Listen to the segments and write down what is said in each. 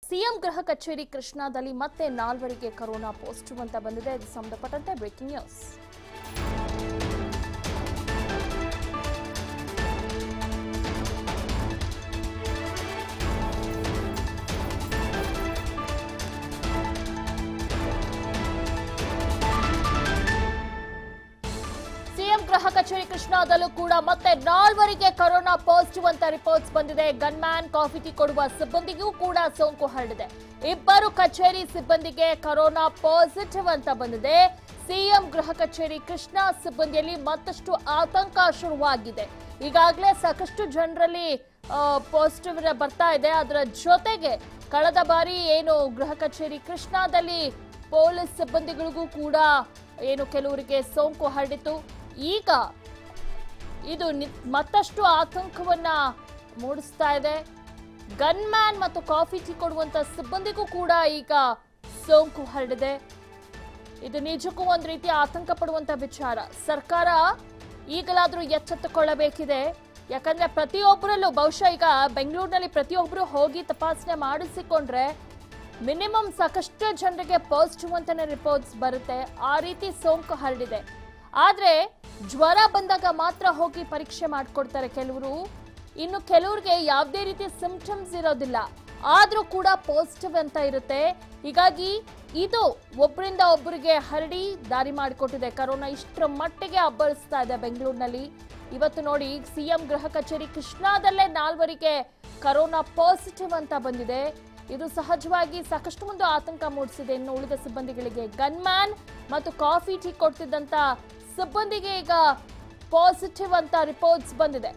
CM ಗೃಹ ಕಚೇರಿ ಕೃಷ್ಣಾದಲ್ಲಿ ಮತ್ತೆ ನಾಲ್ವರಿಗೆ ಕೊರೋನಾ ಪಾಸಿಟಿವ್ ಅಂತ ಬಂದಿದೆ ಇದು ಸಂಬಂಧಪಟ್ಟಂತೆ ಬ್ರೇಕಿಂಗ್ ನ್ಯೂಸ್ ಸಿಎಂ ಗೃಹ ಕಚೇರಿ ಕೃಷ್ಣಾದಲ್ಲೂ ಕೂಡ ಮತ್ತೆ ನಾಲ್ವರಿಗೆ ಕೊರೋನಾ ಪಾಸಿಟಿವ್ ಅಂತ ರಿಪೋರ್ಟ್ಸ್ ಬಂದಿದೆ ಗನ್ಮ್ಯಾನ್ ಕಾಫಿ ಟೀ ಕೊಡುವ ಸಿಬ್ಬಂದಿಗೂ ಕೂಡ ಸೋಂಕು ಹರಡಿದೆ ಇಬ್ಬರು ಕಚೇರಿ ಸಿಬ್ಬಂದಿಗೆ ಕೊರೋನಾ ಪಾಸಿಟಿವ್ ಅಂತ ಬಂದಿದೆ ಸಿಎಂ ಗೃಹ ಕಚೇರಿ ಕೃಷ್ಣ ಸಿಬ್ಬಂದಿಯಲ್ಲಿ ಮತ್ತಷ್ಟು ಆತಂಕ ಶುರುವಾಗಿದೆ ಈಗಾಗಲೇ ಸಾಕಷ್ಟು ಜನರಲ್ಲಿ ಪಾಸಿಟಿವ್ ಬರ್ತಾ ಇದೆ ಅದರ ಜೊತೆಗೆ ಕಳೆದ ಬಾರಿ ಏನು ಗೃಹ ಕಚೇರಿ ಕೃಷ್ಣಾದಲ್ಲಿ ಪೊಲೀಸ್ ಸಿಬ್ಬಂದಿಗಳಿಗೂ ಕೂಡ ಏನು ಕೆಲವರಿಗೆ ಸೋಂಕು ಹರಡಿತು ಈಗ ಇದು ನಿ- ಮತ್ತಷ್ಟು ಆತಂಕವನ್ನ ಮೂಡಿಸ್ತಾ ಇದೆ ಗನ್ಮ್ಯಾನ್ ಮತ್ತು ಕಾಫಿ ಟೀ ಕೊಡುವಂತ ಸಿಬ್ಬಂದಿಗೂ ಕೂಡ ಈಗ ಸೋಂಕು ಹರಡಿದೆ ಇದು ನಿಜಕ್ಕೂ ಒಂದು ರೀತಿ ಆತಂಕ ಪಡುವಂತ ವಿಚಾರ ಸರ್ಕಾರ ಈಗಲಾದ್ರೂ ಎಚ್ಚೆತ್ತುಕೊಳ್ಳಬೇಕಿದೆ ಯಾಕಂದ್ರೆ ಪ್ರತಿಯೊಬ್ಬರಲ್ಲೂ ಬಹುಶಃ ಈಗ ಬೆಂಗಳೂರಿನಲ್ಲಿ ಪ್ರತಿಯೊಬ್ಬರು ಹೋಗಿ ತಪಾಸಣೆ ಮಾಡಿಸಿಕೊಂಡ್ರೆ ಮಿನಿಮಮ್ ಸಾಕಷ್ಟು ಜನರಿಗೆ ಪಾಸಿಟಿವ್ ಅಂತಾನೆ ರಿಪೋರ್ಟ್ಸ್ ಬರುತ್ತೆ ಆ ರೀತಿ ಸೋಂಕು ಹರಡಿದೆ ಆದ್ರೆ ಜ್ವರ ಬಂದಾಗ ಮಾತ್ರ ಹೋಗಿ ಪರೀಕ್ಷೆ ಮಾಡ್ಕೊಡ್ತಾರೆ ಕೆಲವರು ಇನ್ನು ಕೆಲವ್ರಿಗೆ ಯಾವುದೇ ರೀತಿ ಸಿಂಪ್ಟಮ್ಸ್ ಇರೋದಿಲ್ಲ ಆದ್ರೂ ಕೂಡ ಪಾಸಿಟಿವ್ ಅಂತ ಇರುತ್ತೆ ಹೀಗಾಗಿ ಇದು ಒಬ್ಬರಿಂದ ಒಬ್ಬರಿಗೆ ಹರಡಿ ದಾರಿ ಮಾಡಿಕೊಟ್ಟಿದೆ ಕರೋನಾ ಇಷ್ಟರ ಮಟ್ಟಿಗೆ ಅಬ್ಬರಿಸ್ತಾ ಇದೆ ಬೆಂಗಳೂರಿನಲ್ಲಿ ಇವತ್ತು ನೋಡಿ ಸಿಎಂ ಗೃಹ ಕಚೇರಿ ಕೃಷ್ಣಾದಲ್ಲೇ ನಾಲ್ವರಿಗೆ ಕರೋನಾ ಪಾಸಿಟಿವ್ ಅಂತ ಬಂದಿದೆ ಇದು ಸಹಜವಾಗಿ ಸಾಕಷ್ಟು ಒಂದು ಆತಂಕ ಮೂಡಿಸಿದೆ ಇನ್ನು ಉಳಿದ ಸಿಬ್ಬಂದಿಗಳಿಗೆ ಗನ್ಮ್ಯಾನ್ ಮತ್ತು ಕಾಫಿ ಟೀ ಕೊಡ್ತಿದ್ದಂತ ಸಿಬ್ಬಂದಿಗೆ ಈಗ ಪಾಸಿಟಿವ್ ಅಂತ ರಿಪೋರ್ಟ್ಸ್ ಬಂದಿದೆ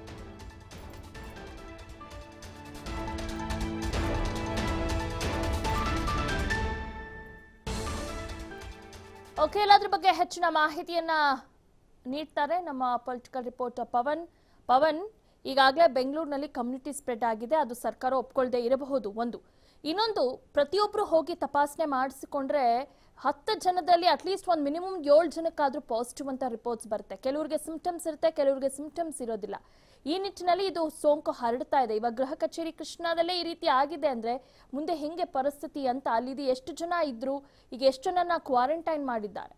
ಓಕೆ ಎಲ್ಲದ್ರ ಬಗ್ಗೆ ಹೆಚ್ಚಿನ ಮಾಹಿತಿಯನ್ನ ನೀಡ್ತಾರೆ ನಮ್ಮ ಪೊಲಿಟಿಕಲ್ ರಿಪೋರ್ಟರ್ ಪವನ್ ಪವನ್ ಈಗಾಗಲೇ ಬೆಂಗಳೂರಿನಲ್ಲಿ ಕಮ್ಯುನಿಟಿ ಸ್ಪ್ರೆಡ್ ಆಗಿದೆ ಅದು ಸರ್ಕಾರ ಒಪ್ಕೊಳ್ದೇ ಇರಬಹುದು ಒಂದು ಇನ್ನೊಂದು ಪ್ರತಿಯೊಬ್ಬರು ಹೋಗಿ ತಪಾಸಣೆ ಮಾಡಿಸಿಕೊಂಡ್ರೆ ಹತ್ತು ಜನದಲ್ಲಿ ಅಟ್ಲೀಸ್ಟ್ ಒಂದು ಮಿನಿಮಮ್ ಏಳು ಜನಕ್ಕಾದ್ರೂ ಪಾಸಿಟಿವ್ ಅಂತ ರಿಪೋರ್ಟ್ಸ್ ಬರುತ್ತೆ ಕೆಲವರಿಗೆ ಸಿಂಪ್ಟಮ್ಸ್ ಇರುತ್ತೆ ಕೆಲವರಿಗೆ ಸಿಂಪ್ಟಮ್ಸ್ ಇರೋದಿಲ್ಲ ಈ ನಿಟ್ಟಿನಲ್ಲಿ ಇದು ಸೋಂಕು ಹರಡ್ತಾ ಇದೆ ಇವಾಗ ಗೃಹ ಕಚೇರಿ ಕೃಷ್ಣಾದಲ್ಲೇ ಈ ರೀತಿ ಆಗಿದೆ ಅಂದ್ರೆ ಮುಂದೆ ಹೆಂಗೆ ಪರಿಸ್ಥಿತಿ ಅಂತ ಅಲ್ಲಿ ಎಷ್ಟು ಜನ ಇದ್ರು ಈಗ ಎಷ್ಟು ಜನನ ಕ್ವಾರಂಟೈನ್ ಮಾಡಿದ್ದಾರೆ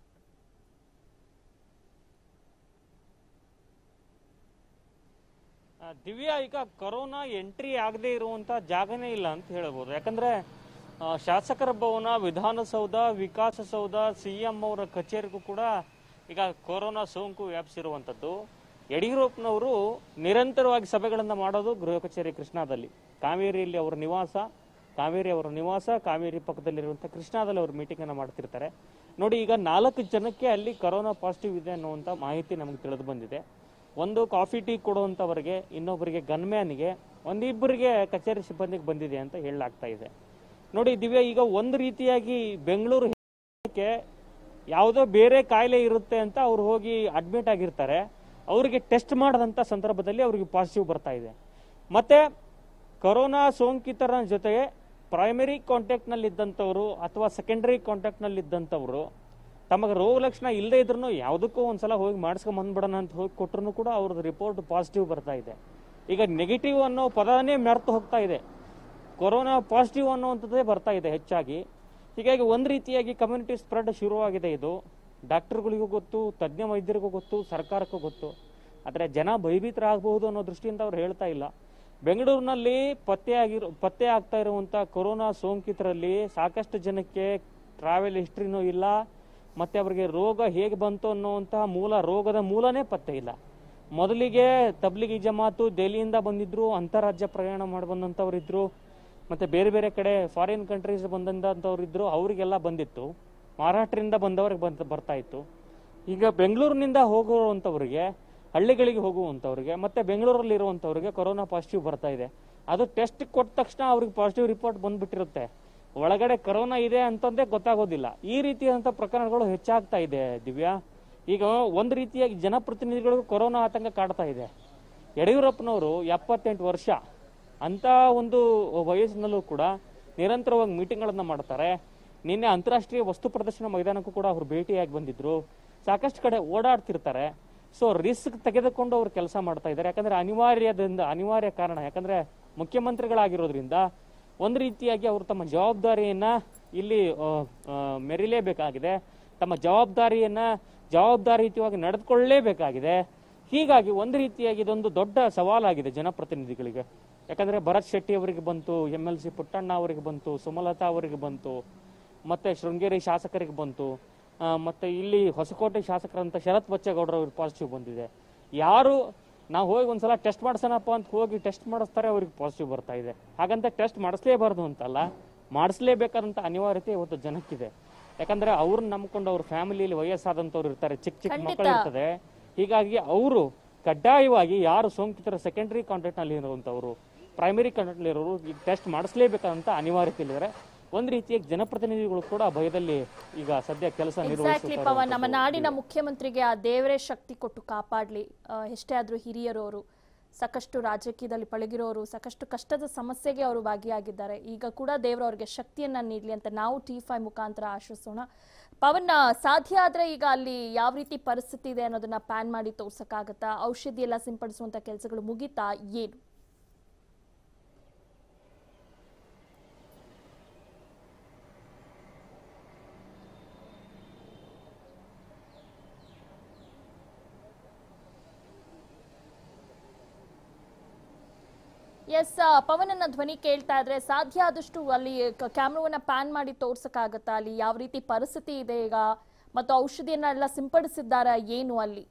ಆ, ದಿವ್ಯಾ ಈಗ ಕೊರೋನಾ ಎಂಟ್ರಿ ಆಗದೆ ಇರುವಂತ ಜಾಗನೇ ಇಲ್ಲ ಅಂತ ಹೇಳ್ಬೋದು ಯಾಕಂದ್ರೆ ಆ, ಶಾಸಕರ ಭವನ ವಿಧಾನಸೌಧ ವಿಕಾಸಸೌಧ ಸಿಎಂ ಅವರ ಕಚೇರಿಗೂ ಕೂಡ ಈಗ ಕೊರೋನಾ ಸೋಂಕು ವ್ಯಾಪಿಸಿರುವಂತದ್ದು ಯಡಿಯೂರಪ್ಪನವರು ನಿರಂತರವಾಗಿ ಸಭೆಗಳನ್ನ ಮಾಡೋದು ಗೃಹ ಕಚೇರಿ ಕೃಷ್ಣಾದಲ್ಲಿ ಕಾವೇರಿಯಲ್ಲಿ ಅವರ ನಿವಾಸ ಕಾವೇರಿ ಅವರ ನಿವಾಸ ಕಾವೇರಿ ಪಕ್ಕದಲ್ಲಿರುವಂತಹ ಕೃಷ್ಣಾದಲ್ಲಿ ಅವರು ಮೀಟಿಂಗ್ ಅನ್ನ ಮಾಡ್ತಿರ್ತಾರೆ ನೋಡಿ ಈಗ ನಾಲ್ಕು ಜನಕ್ಕೆ ಅಲ್ಲಿ ಕೊರೋನಾ ಪಾಸಿಟಿವ್ ಇದೆ ಅನ್ನುವಂತ ಮಾಹಿತಿ ನಮಗೆ ತಿಳಿದು ಬಂದಿದೆ ಒಂದು ಕಾಫಿ ಟೀ ಕೊಡುವಂತವರಿಗೆ ಇನ್ನೊಬ್ಬರಿಗೆ ಗನ್ಮ್ಯಾನ್ಗೆ ಒಂದಿಬ್ಬರಿಗೆ ಕಚೇರಿ ಸಿಬ್ಬಂದಿಗೆ ಬಂದಿದೆ ಅಂತ ಹೇಳಲಾಗ್ತಾ ಇದೆ ನೋಡಿ ದಿವ್ಯಾ ಈಗ ಒಂದು ರೀತಿಯಾಗಿ ಬೆಂಗಳೂರು ಕ್ಕೆ ಯಾವುದೋ ಬೇರೆ ಕಾಯಿಲೆ ಇರುತ್ತೆ ಅಂತ ಅವ್ರು ಹೋಗಿ ಅಡ್ಮಿಟ್ ಆಗಿರ್ತಾರೆ ಅವರಿಗೆ ಟೆಸ್ಟ್ ಮಾಡದಂತ ಸಂದರ್ಭದಲ್ಲಿ ಅವರಿಗೆ ಪಾಸಿಟಿವ್ ಬರ್ತಾ ಇದೆ ಮತ್ತೆ ಕೊರೋನಾ ಸೋಂಕಿತರ ಜೊತೆಗೆ ಪ್ರೈಮರಿ ಕಾಂಟ್ಯಾಕ್ಟ್ ನಲ್ಲಿ ಇದ್ದಂಥವ್ರು ಅಥವಾ ಸೆಕೆಂಡರಿ ಕಾಂಟ್ಯಾಕ್ಟ್ ನಲ್ಲಿ ಇದ್ದಂಥವ್ರು ತಮಗೆ ರೋಗ ಲಕ್ಷಣ ಇಲ್ಲದೆ ಇದ್ರೂ ಯಾವುದಕ್ಕೂ ಒಂದ್ಸಲ ಹೋಗಿ ಮಾಡಿಸ್ಕೊಂಡ್ ಬಂದ್ಬಿಡೋಣ ಅಂತ ಹೋಗಿ ಕೊಟ್ಟರು ಕೂಡ ಅವ್ರದ್ದು ರಿಪೋರ್ಟ್ ಪಾಸಿಟಿವ್ ಬರ್ತಾ ಇದೆ ಈಗ ನೆಗೆಟಿವ್ ಅನ್ನೋ ಪದನೇ ಮೆರ್ತು ಹೋಗ್ತಾ ಇದೆ ಕೊರೋನಾ ಪಾಸಿಟಿವ್ ಅನ್ನುವಂಥದ್ದೇ ಬರ್ತಾ ಇದೆ ಹೆಚ್ಚಾಗಿ ಹೀಗಾಗಿ ಒಂದು ರೀತಿಯಾಗಿ ಕಮ್ಯುನಿಟಿ ಸ್ಪ್ರೆಡ್ ಶುರುವಾಗಿದೆ ಇದು ಡಾಕ್ಟರ್ಗಳಿಗೂ ಗೊತ್ತು ತಜ್ಞ ವೈದ್ಯರಿಗೂ ಗೊತ್ತು ಸರ್ಕಾರಕ್ಕೂ ಗೊತ್ತು ಆದರೆ ಜನ ಭಯಭೀತರಾಗಬಹುದು ಅನ್ನೋ ದೃಷ್ಟಿಯಿಂದ ಅವ್ರು ಹೇಳ್ತಾ ಇಲ್ಲ ಬೆಂಗಳೂರಿನಲ್ಲಿ ಪತ್ತೆ ಆಗಿರೋ ಪತ್ತೆ ಆಗ್ತಾ ಇರುವಂತ ಕೊರೋನಾ ಸೋಂಕಿತರಲ್ಲಿ ಸಾಕಷ್ಟು ಜನಕ್ಕೆ ಟ್ರಾವೆಲ್ ಹಿಸ್ಟ್ರಿನೂ ಇಲ್ಲ ಮತ್ತೆ ಅವರಿಗೆ ರೋಗ ಹೇಗೆ ಬಂತು ಅನ್ನುವಂತಹ ಮೂಲ ರೋಗದ ಮೂಲನೇ ಪತ್ತೆ ಇಲ್ಲ ಮೊದಲಿಗೆ ತಬ್ಲಿಗಿ ಜಮಾತು ದೆಹಲಿಯಿಂದ ಬಂದಿದ್ರು ಅಂತಾರಾಜ್ಯ ಪ್ರಯಾಣ ಮಾಡಿ ಬಂದಂಥವ್ರು ಇದ್ರು ಮತ್ತೆ ಬೇರೆ ಬೇರೆ ಕಡೆ ಫಾರಿನ್ ಕಂಟ್ರೀಸ್ ಬಂದಂಥವ್ರು ಇದ್ರು ಅವರಿಗೆಲ್ಲ ಬಂದಿತ್ತು ಮಹಾರಾಷ್ಟ್ರದಿಂದ ಬಂದವ್ರಿಗೆ ಬಂತ ಬರ್ತಾ ಇತ್ತು ಈಗ ಬೆಂಗಳೂರಿನಿಂದ ಹೋಗುವಂಥವ್ರಿಗೆ ಹಳ್ಳಿಗಳಿಗೆ ಹೋಗುವಂಥವ್ರಿಗೆ ಮತ್ತೆ ಬೆಂಗಳೂರಲ್ಲಿ ಇರುವಂಥವ್ರಿಗೆ ಕೊರೋನಾ ಪಾಸಿಟಿವ್ ಬರ್ತಾ ಇದೆ ಅದು ಟೆಸ್ಟ್ ಕೊಟ್ಟ ತಕ್ಷಣ ಅವ್ರಿಗೆ ಪಾಸಿಟಿವ್ ರಿಪೋರ್ಟ್ ಬಂದ್ಬಿಟ್ಟಿರುತ್ತೆ ಒಳಗಡೆ ಕೊರೋನಾ ಇದೆ ಅಂತಂದೇ ಗೊತ್ತಾಗೋದಿಲ್ಲ ಈ ರೀತಿಯಾದಂಥ ಪ್ರಕರಣಗಳು ಹೆಚ್ಚಾಗ್ತಾ ಇದೆ ದಿವ್ಯಾ ಈಗ ಒಂದು ರೀತಿಯಾಗಿ ಜನಪ್ರತಿನಿಧಿಗಳಿಗೂ ಕೊರೋನಾ ಆತಂಕ ಕಾಡ್ತಾ ಇದೆ ಯಡಿಯೂರಪ್ಪನವರು ಎಪ್ಪತ್ತೆಂಟು ವರ್ಷ ಅಂತ ಒಂದು ವಯಸ್ಸಿನಲ್ಲೂ ಕೂಡ ನಿರಂತರವಾಗಿ ಮೀಟಿಂಗ್ಗಳನ್ನ ಮಾಡ್ತಾರೆ ನಿನ್ನೆ ಅಂತಾರಾಷ್ಟ್ರೀಯ ವಸ್ತು ಪ್ರದರ್ಶನ ಮೈದಾನಕ್ಕೂ ಕೂಡ ಅವರು ಭೇಟಿಯಾಗಿ ಬಂದಿದ್ರು ಸಾಕಷ್ಟು ಕಡೆ ಓಡಾಡ್ತಿರ್ತಾರೆ ಸೊ ರಿಸ್ಕ್ ತೆಗೆದುಕೊಂಡು ಅವ್ರು ಕೆಲಸ ಮಾಡ್ತಾ ಇದ್ದಾರೆ ಯಾಕಂದ್ರೆ ಅನಿವಾರ್ಯದಿಂದ ಅನಿವಾರ್ಯ ಕಾರಣ ಯಾಕಂದ್ರೆ ಮುಖ್ಯಮಂತ್ರಿಗಳಾಗಿರೋದ್ರಿಂದ ಒಂದು ರೀತಿಯಾಗಿ ಅವರು ತಮ್ಮ ಜವಾಬ್ದಾರಿಯನ್ನ ಇಲ್ಲಿ ಆ, ಆ, ಮೆರಿಲೇಬೇಕಾಗಿದೆ ತಮ್ಮ ಜವಾಬ್ದಾರಿಯನ್ನ ಜವಾಬ್ದಾರಿಯುತವಾಗಿ ನಡೆದುಕೊಳ್ಳಲೇಬೇಕಾಗಿದೆ ಹೀಗಾಗಿ ಒಂದು ರೀತಿಯಾಗಿ ಇದೊಂದು ದೊಡ್ಡ ಸವಾಲಾಗಿದೆ ಜನಪ್ರತಿನಿಧಿಗಳಿಗೆ ಯಾಕಂದ್ರೆ ಭರತ್ ಶೆಟ್ಟಿ ಅವರಿಗೆ ಬಂತು ಎಂ ಎಲ್ ಸಿ ಪುಟ್ಟಣ್ಣ ಅವರಿಗೆ ಬಂತು ಸುಮಲತಾ ಅವರಿಗೆ ಬಂತು ಮತ್ತೆ ಶೃಂಗೇರಿ ಶಾಸಕರಿಗೆ ಬಂತು ಆ, ಮತ್ತೆ ಇಲ್ಲಿ ಹೊಸಕೋಟೆ ಶಾಸಕರಂತ ಶರತ್ ಬಚ್ಚೇಗೌಡರ ಅವ್ರಿಗೆ ಪಾಸಿಟಿವ್ ಬಂದಿದೆ ಯಾರು ನಾವು ಹೋಗಿ ಒಂದ್ಸಲ ಟೆಸ್ಟ್ ಮಾಡಿಸೋಣಪ್ಪ ಅಂತ ಹೋಗಿ ಟೆಸ್ಟ್ ಮಾಡಿಸ್ತಾರೆ ಅವ್ರಿಗೆ ಪಾಸಿಟಿವ್ ಬರ್ತಾ ಇದೆ ಹಾಗಂತ ಟೆಸ್ಟ್ ಮಾಡಿಸ್ಲೇಬಾರ್ದು ಅಂತಲ್ಲ ಮಾಡಿಸ್ಲೇಬೇಕಾದಂತ ಅನಿವಾರ್ಯತೆ ಇವತ್ತು ಜನಕ್ಕಿದೆ ಯಾಕಂದ್ರೆ ಅವ್ರನ್ನ ನಂಬ್ಕೊಂಡು ಅವ್ರ ಫ್ಯಾಮಿಲಿಯಲ್ಲಿ ವಯಸ್ಸಾದಂತವ್ರು ಇರ್ತಾರೆ ಚಿಕ್ಕ ಚಿಕ್ಕ ಮಕ್ಕಳು ಇರ್ತದೆ ಹೀಗಾಗಿ ಅವರು ಕಡ್ಡಾಯವಾಗಿ ಯಾರು ಸೋಂಕಿತರ ಸೆಕೆಂಡರಿ ಕಾಂಟ್ಯಾಕ್ಟ್ ನಲ್ಲಿ ಇರುವಂತವ್ರು ಪ್ರೈಮರಿ ಕಾಂಟ್ಯಾಕ್ಟ್ ನಲ್ಲಿ ಇರೋರು ಈಗ ಟೆಸ್ಟ್ ಮಾಡಿಸ್ಲೇಬೇಕಾದಂತ ಅನಿವಾರ್ಯತೆ ಇದ್ದಾರೆ ಒಂದ್ ರೀತಿಯಾಗಿ ಜನಪ್ರತಿನಿಧಿಗಳು ಕೂಡ ಭಯದಲ್ಲಿ ಈಗ ಸದ್ಯ ಕೆಲಸ ಎಕ್ಸಾಕ್ಟ್ಲಿ ಪವನ್ ನಮ್ಮ ನಿರ್ವಹಿಸುತ್ತಾರೆ ನಾಡಿನ ಮುಖ್ಯಮಂತ್ರಿಗೆ ಆ ದೇವರೇ ಶಕ್ತಿ ಕೊಟ್ಟು ಕಾಪಾಡ್ಲಿ ಆ, ಎಷ್ಟೇ ಆದ್ರೂ ಹಿರಿಯರೋರು ಸಾಕಷ್ಟು ರಾಜಕೀಯದಲ್ಲಿ ಪಳಗಿರೋರು ಸಾಕಷ್ಟು ಕಷ್ಟದ ಸಮಸ್ಯೆಗೆ ಅವರು ಭಾಗಿಯಾಗಿದ್ದಾರೆ ಈಗ ಕೂಡ ದೇವರು ಅವ್ರಿಗೆ ಶಕ್ತಿಯನ್ನ ನೀಡಲಿ ಅಂತ ನಾವು ಟಿ ಫೈ ಮುಖಾಂತರ ಆಶಿಸೋಣ ಪವನ್ ಆ, ಸಾಧ್ಯ ಆದ್ರೆ ಈಗ ಅಲ್ಲಿ ಯಾವ ರೀತಿ ಪರಿಸ್ಥಿತಿ ಇದೆ ಅನ್ನೋದನ್ನ ಪ್ಯಾನ್ ಮಾಡಿ ತೋರ್ಸಕ್ಕಾಗತ್ತಾ ಔಷಧಿ ಎಲ್ಲ ಸಿಂಪಡಿಸುವಂತ ಕೆಲಸಗಳು ಮುಗಿತಾ ಏನು ಎಸ್ ಪವನನ್ನ ಧ್ವನಿ ಕೇಳ್ತಾ ಇದ್ರೆ ಸಾಧ್ಯ ಆದಷ್ಟು ಅಲ್ಲಿ ಕ್ಯಾಮ್ರಾವನ್ನ ಪ್ಯಾನ್ ಮಾಡಿ ತೋರ್ಸಕ್ಕಾಗತ್ತಾ ಅಲ್ಲಿ ಯಾವ ರೀತಿ ಪರಿಸ್ಥಿತಿ ಇದೆ ಈಗ ಮತ್ತು ಔಷಧಿಯನ್ನ ಎಲ್ಲ ಸಿಂಪಡಿಸಿದ್ದಾರ ಏನು ಅಲ್ಲಿ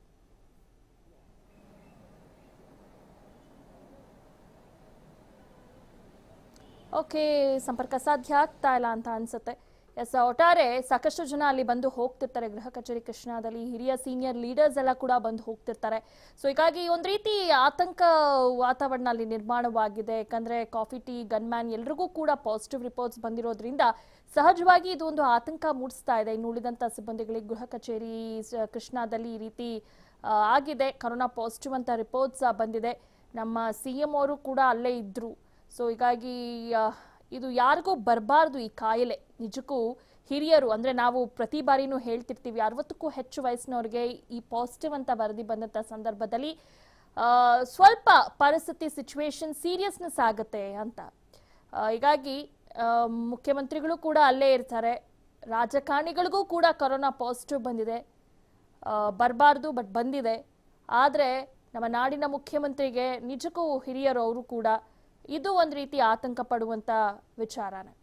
ಓಕೆ ಸಂಪರ್ಕ ಸಾಧ್ಯ ಆಗ್ತಾ ಇಲ್ಲ ಅಂತ ಅನ್ಸುತ್ತೆ ಎಸ್ ಒಟ್ಟಾರೆ ಸಾಕಷ್ಟು ಜನ ಅಲ್ಲಿ ಬಂದು ಹೋಗ್ತಿರ್ತಾರೆ ಗೃಹ ಕಚೇರಿ ಕೃಷ್ಣಾದಲ್ಲಿ ಹಿರಿಯ ಸೀನಿಯರ್ ಲೀಡರ್ಸ್ ಎಲ್ಲ ಕೂಡ ಬಂದು ಹೋಗ್ತಿರ್ತಾರೆ ಸೊ ಹೀಗಾಗಿ ಒಂದು ರೀತಿ ಆತಂಕ ವಾತಾವರಣ ಅಲ್ಲಿ ನಿರ್ಮಾಣವಾಗಿದೆ ಯಾಕಂದ್ರೆ ಕಾಫಿ ಟೀ ಗನ್ಮ್ಯಾನ್ ಎಲ್ರಿಗೂ ಕೂಡ ಪಾಸಿಟಿವ್ ರಿಪೋರ್ಟ್ಸ್ ಬಂದಿರೋದ್ರಿಂದ ಸಹಜವಾಗಿ ಇದು ಒಂದು ಆತಂಕ ಮೂಡಿಸ್ತಾ ಇದೆ ಇನ್ನು ಉಳಿದಂತ ಸಿಬ್ಬಂದಿಗಳಿಗೆ ಗೃಹ ಕಚೇರಿ ಸ- ಕೃಷ್ಣಾದಲ್ಲಿ ಈ ರೀತಿ ಆ, ಆಗಿದೆ ಕರೋನಾ ಪಾಸಿಟಿವ್ ಅಂತ ರಿಪೋರ್ಟ್ಸ್ ಬಂದಿದೆ ನಮ್ಮ ಸಿ ಎಂ ಅವರು ಕೂಡ ಅಲ್ಲೇ ಇದ್ರು ಸೊ ಹೀಗಾಗಿ ಆ, ಇದು ಯಾರಿಗೂ ಬರಬಾರ್ದು ಈ ಕಾಯಿಲೆ ನಿಜಕ್ಕೂ ಹಿರಿಯರು ಅಂದ್ರೆ ನಾವು ಪ್ರತಿ ಬಾರಿನೂ ಹೇಳ್ತಿರ್ತೀವಿ ಅರವತ್ತಕ್ಕೂ ಹೆಚ್ಚು ವಯಸ್ಸಿನವ್ರಿಗೆ ಈ ಪಾಸಿಟಿವ್ ಅಂತ ವರದಿ ಬಂದಂತ ಸಂದರ್ಭದಲ್ಲಿ ಆ, ಸ್ವಲ್ಪ ಪರಿಸ್ಥಿತಿ ಸಿಚುವೇಶನ್ ಸೀರಿಯಸ್ನೆಸ್ ಆಗುತ್ತೆ ಅಂತ ಆ, ಹೀಗಾಗಿ ಆ, ಮುಖ್ಯಮಂತ್ರಿಗಳು ಕೂಡ ಅಲ್ಲೇ ಇರ್ತಾರೆ ರಾಜಕಾರಣಿಗಳಿಗೂ ಕೂಡ ಕೊರೋನಾ ಪಾಸಿಟಿವ್ ಬಂದಿದೆ ಬರಬಾರ್ದು ಬಟ್ ಬಂದಿದೆ ಆದರೆ ನಮ್ಮ ನಾಡಿನ ಮುಖ್ಯಮಂತ್ರಿಗೆ ನಿಜಕ್ಕೂ ಹಿರಿಯರು ಅವರು ಕೂಡ ಇದು ಒಂದು ರೀತಿ ಆತಂಕ ಪಡುವಂತ ವಿಚಾರನೇ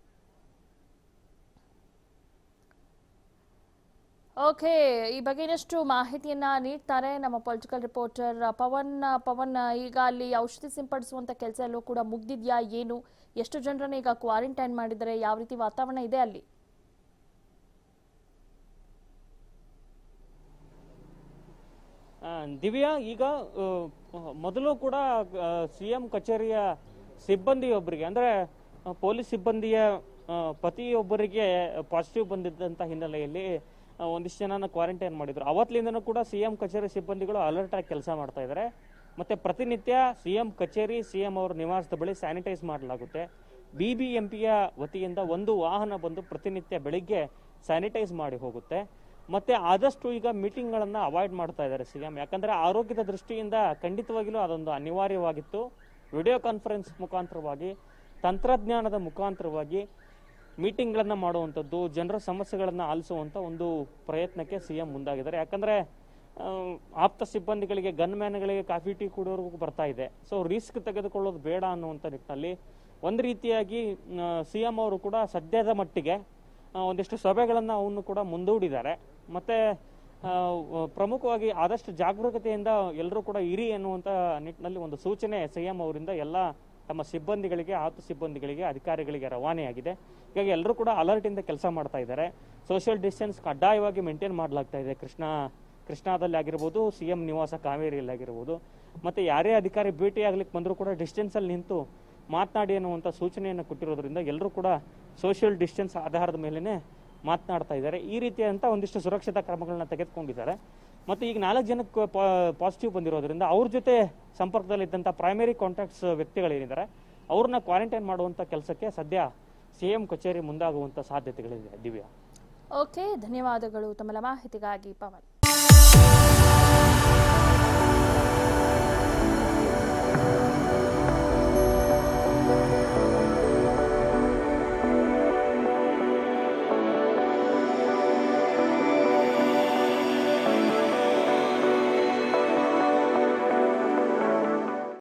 ಓಕೆ ಈ ಬಗ್ಗೆ ಇನ್ನಷ್ಟು ಮಾಹಿತಿಯನ್ನ ನೀಡ್ತಾರೆ ನಮ್ಮ ಪೊಲಿಟಿಕಲ್ ರಿಪೋರ್ಟರ್ ಪವನ್ ಪವನ್ ಈಗ ಅಲ್ಲಿ ಔಷಧಿ ಸಿಂಪಡಿಸುವಂತ ಕೆಲಸ ಎಲ್ಲೂ ಕೂಡ ಮುಗ್ದಿದ್ಯಾ ಏನು ಎಷ್ಟು ಜನರನ್ನ ಈಗ ಕ್ವಾರಂಟೈನ್ ಮಾಡಿದ್ದಾರೆ ಯಾವ ರೀತಿ ವಾತಾವರಣ ಇದೆ ಅಲ್ಲಿ ಆ, ದಿವ್ಯಾ ಈಗ ಆ, ಮೊದಲು ಕೂಡ ಸಿಎಂ ಕಚೇರಿಯ ಸಿಬ್ಬಂದಿಯೊಬ್ಬರಿಗೆ ಅಂದ್ರೆ ಆ, ಪೊಲೀಸ್ ಸಿಬ್ಬಂದಿಯ ಆ, ಪತಿಯೊಬ್ಬರಿಗೆ ಪಾಸಿಟಿವ್ ಬಂದಿದ್ದಂತ ಹಿನ್ನೆಲೆಯಲ್ಲಿ ಆ, ಒಂದಿಷ್ಟು ಜನನ ಕ್ವಾರಂಟೈನ್ ಮಾಡಿದ್ರು ಅವತ್ತಿನಿಂದನೂ ಕೂಡ ಸಿಎಂ ಕಚೇರಿ ಸಿಬ್ಬಂದಿಗಳು ಅಲರ್ಟ್ ಆಗಿ ಕೆಲಸ ಮಾಡ್ತಾ ಇದ್ದಾರೆ ಮತ್ತೆ ಪ್ರತಿನಿತ್ಯ ಸಿಎಂ ಕಚೇರಿ ಸಿಎಂ ಅವರ ನಿವಾಸದ ಬಳಿ ಸ್ಯಾನಿಟೈಸ್ ಮಾಡಲಾಗುತ್ತೆ ಬಿಬಿಎಂಪಿಯ ವತಿಯಿಂದ ಒಂದು ವಾಹನ ಬಂದು ಪ್ರತಿನಿತ್ಯ ಬೆಳಿಗ್ಗೆ ಸ್ಯಾನಿಟೈಸ್ ಮಾಡಿ ಹೋಗುತ್ತೆ ಮತ್ತೆ ಆದಷ್ಟು ಈಗ ಮೀಟಿಂಗ್ ಗಳನ್ನ ಅವಾಯ್ಡ್ ಮಾಡ್ತಾ ಇದ್ದಾರೆ ಸಿಎಂ ಯಾಕಂದ್ರೆ ಆರೋಗ್ಯದ ದೃಷ್ಟಿಯಿಂದ ಖಂಡಿತವಾಗಿಲೂ ಅದೊಂದು ಅನಿವಾರ್ಯವಾಗಿತ್ತು ವಿಡಿಯೋ ಕಾನ್ಫರೆನ್ಸ್ ಮುಖಾಂತರವಾಗಿ ತಂತ್ರಜ್ಞಾನದ ಮುಖಾಂತರವಾಗಿ ಮೀಟಿಂಗ್ಗಳನ್ನ ಮಾಡುವಂಥದ್ದು ಜನರ ಸಮಸ್ಯೆಗಳನ್ನ ಆಲಿಸುವಂತ ಒಂದು ಪ್ರಯತ್ನಕ್ಕೆ ಸಿಎಂ ಮುಂದಾಗಿದ್ದಾರೆ ಯಾಕಂದ್ರೆ ಆ, ಆಪ್ತ ಸಿಬ್ಬಂದಿಗಳಿಗೆ ಗನ್ ಮ್ಯಾನ್ಗಳಿಗೆ ಕಾಫಿ ಟೀ ಕುಡಿಯೋರ್ಗೂ ಬರ್ತಾ ಇದೆ ಸೊ ರಿಸ್ಕ್ ತೆಗೆದುಕೊಳ್ಳೋದು ಬೇಡ ಅನ್ನುವಂಥ ನಿಟ್ಟಿನಲ್ಲಿ ಒಂದು ರೀತಿಯಾಗಿ ಸಿಎಂ ಅವರು ಕೂಡ ಸದ್ಯದ ಮಟ್ಟಿಗೆ ಆ, ಒಂದಿಷ್ಟು ಸಭೆಗಳನ್ನ ಅವನ್ನು ಕೂಡ ಮುಂದೂಡಿದ್ದಾರೆ ಮತ್ತೆ ಆ, ಪ್ರಮುಖವಾಗಿ ಆದಷ್ಟು ಜಾಗರೂಕತೆಯಿಂದ ಎಲ್ಲರೂ ಕೂಡ ಇರಿ ಎನ್ನುವಂತ ನಿಟ್ಟಿನಲ್ಲಿ ಒಂದು ಸೂಚನೆ ಸಿಎಂ ಅವರಿಂದ ಎಲ್ಲ ತಮ್ಮ ಸಿಬ್ಬಂದಿಗಳಿಗೆ ಆಪ್ತ ಸಿಬ್ಬಂದಿಗಳಿಗೆ ಅಧಿಕಾರಿಗಳಿಗೆ ರವಾನೆಯಾಗಿದೆ ಹೀಗಾಗಿ ಎಲ್ಲರೂ ಕೂಡ ಅಲರ್ಟ್ ಇಂದ ಕೆಲಸ ಮಾಡ್ತಾ ಇದ್ದಾರೆ ಸೋಷಿಯಲ್ ಡಿಸ್ಟೆನ್ಸ್ ಕಡ್ಡಾಯವಾಗಿ ಮೇಂಟೈನ್ ಮಾಡಲಾಗ್ತಾ ಇದೆ ಕೃಷ್ಣ ಕೃಷ್ಣಾದಲ್ಲಿ ಆಗಿರ್ಬೋದು ಸಿಎಂ ನಿವಾಸ ಕಾವೇರಿಯಲ್ಲಿ ಆಗಿರ್ಬೋದು ಮತ್ತೆ ಯಾರೇ ಅಧಿಕಾರಿ ಭೇಟಿ ಆಗ್ಲಿಕ್ಕೆ ಬಂದರೂ ಕೂಡ ಡಿಸ್ಟೆನ್ಸ್ ಅಲ್ಲಿ ನಿಂತು ಮಾತನಾಡಿ ಅನ್ನುವಂಥ ಸೂಚನೆಯನ್ನು ಕೊಟ್ಟಿರೋದ್ರಿಂದ ಎಲ್ಲರೂ ಕೂಡ ಸೋಷಿಯಲ್ ಡಿಸ್ಟೆನ್ಸ್ ಆಧಾರದ ಮೇಲೆನೆ ಮಾತನಾಡ್ತಾ ಇದ್ದಾರೆ ಈ ರೀತಿಯಾದಂಥ ಒಂದಿಷ್ಟು ಸುರಕ್ಷತಾ ಕ್ರಮಗಳನ್ನ ತೆಗೆದುಕೊಂಡಿದ್ದಾರೆ ಮತ್ತೆ ಈಗ ನಾಲ್ಕು ಜನಕ್ಕೆ ಪಾಸಿಟಿವ್ ಬಂದಿರೋದ್ರಿಂದ ಅವ್ರ ಜೊತೆ ಸಂಪರ್ಕದಲ್ಲಿದ್ದಂಥ ಪ್ರೈಮರಿ ಕಾಂಟ್ಯಾಕ್ಟ್ಸ್ ವ್ಯಕ್ತಿಗಳೇನಿದ್ದಾರೆ ಅವ್ರನ್ನ ಕ್ವಾರಂಟೈನ್ ಮಾಡುವಂಥ ಕೆಲಸಕ್ಕೆ ಸದ್ಯ ಸಿಎಂ ಕಚೇರಿ ಮುಂದಾಗುವಂಥ ಸಾಧ್ಯತೆಗಳಿದೆ ದಿವ್ಯಾ ಓಕೆ ಧನ್ಯವಾದಗಳು ತಮ್ಮ ಮಾಹಿತಿಗಾಗಿ ಪವನ್